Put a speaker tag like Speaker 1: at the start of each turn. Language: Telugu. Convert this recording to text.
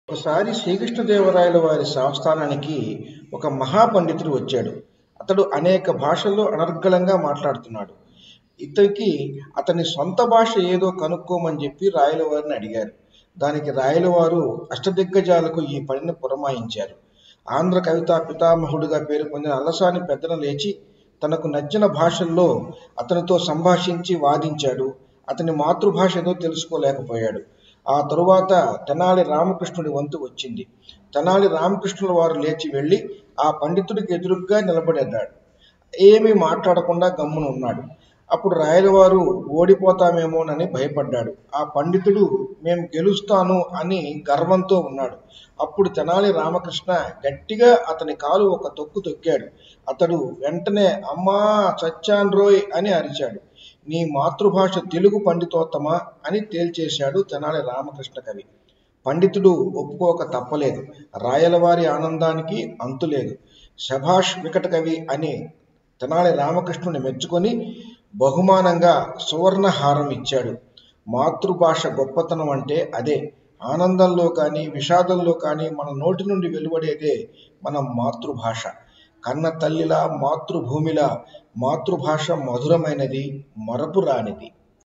Speaker 1: ఒకసారి శ్రీకృష్ణదేవరాయల వారి సంస్థానానికి ఒక మహాపండితుడు వచ్చాడు అతడు అనేక భాషల్లో అనర్గళంగా మాట్లాడుతున్నాడు ఇతనికి అతని సొంత భాష ఏదో కనుక్కోమని చెప్పి రాయల వారిని అడిగారు దానికి రాయల వారు అష్టదిగ్గజాలకు ఈ పనిని పురమాయించారు ఆంధ్ర కవితా పితామహుడిగా పేరు పొందిన అల్లసాని పెద్దన లేచి తనకు నచ్చిన భాషల్లో అతనితో సంభాషించి వాదించాడు అతని మాతృభాష ఏదో తెలుసుకోలేకపోయాడు ఆ తరువాత తెనాలి రామకృష్ణుడి వంతు వచ్చింది తెనాలి రామకృష్ణుల వారు లేచి వెళ్ళి ఆ పండితుడికి ఎదురుగ్గా నిలబడన్నాడు ఏమీ మాట్లాడకుండా గమ్మున ఉన్నాడు అప్పుడు రాయలవారు ఓడిపోతామేమోనని భయపడ్డాడు ఆ పండితుడు మేము గెలుస్తాను అని గర్వంతో ఉన్నాడు అప్పుడు తెనాలి రామకృష్ణ గట్టిగా అతని కాలు ఒక తొక్కు తొక్కాడు అతడు వెంటనే అమ్మా చచ్చాన్ రోయ్ అని అరిచాడు నీ మాతృభాష తెలుగు పండితోత్తమా అని తేల్చేశాడు తెనాలి రామకృష్ణ కవి పండితుడు ఒప్పుకోక తప్పలేదు రాయలవారి ఆనందానికి అంతులేదు శభాష్ వికట కవి అని తెనాలి రామకృష్ణుని మెచ్చుకొని బహుమానంగా సువర్ణహారం ఇచ్చాడు మాతృభాష గొప్పతనం అంటే అదే ఆనందంలో కానీ విషాదంలో కానీ మన నోటి నుండి వెలువడేదే మన మాతృభాష కన్న తల్లిలా మాతృభూమిలా మాతృభాష మధురమైనది మరపురానిది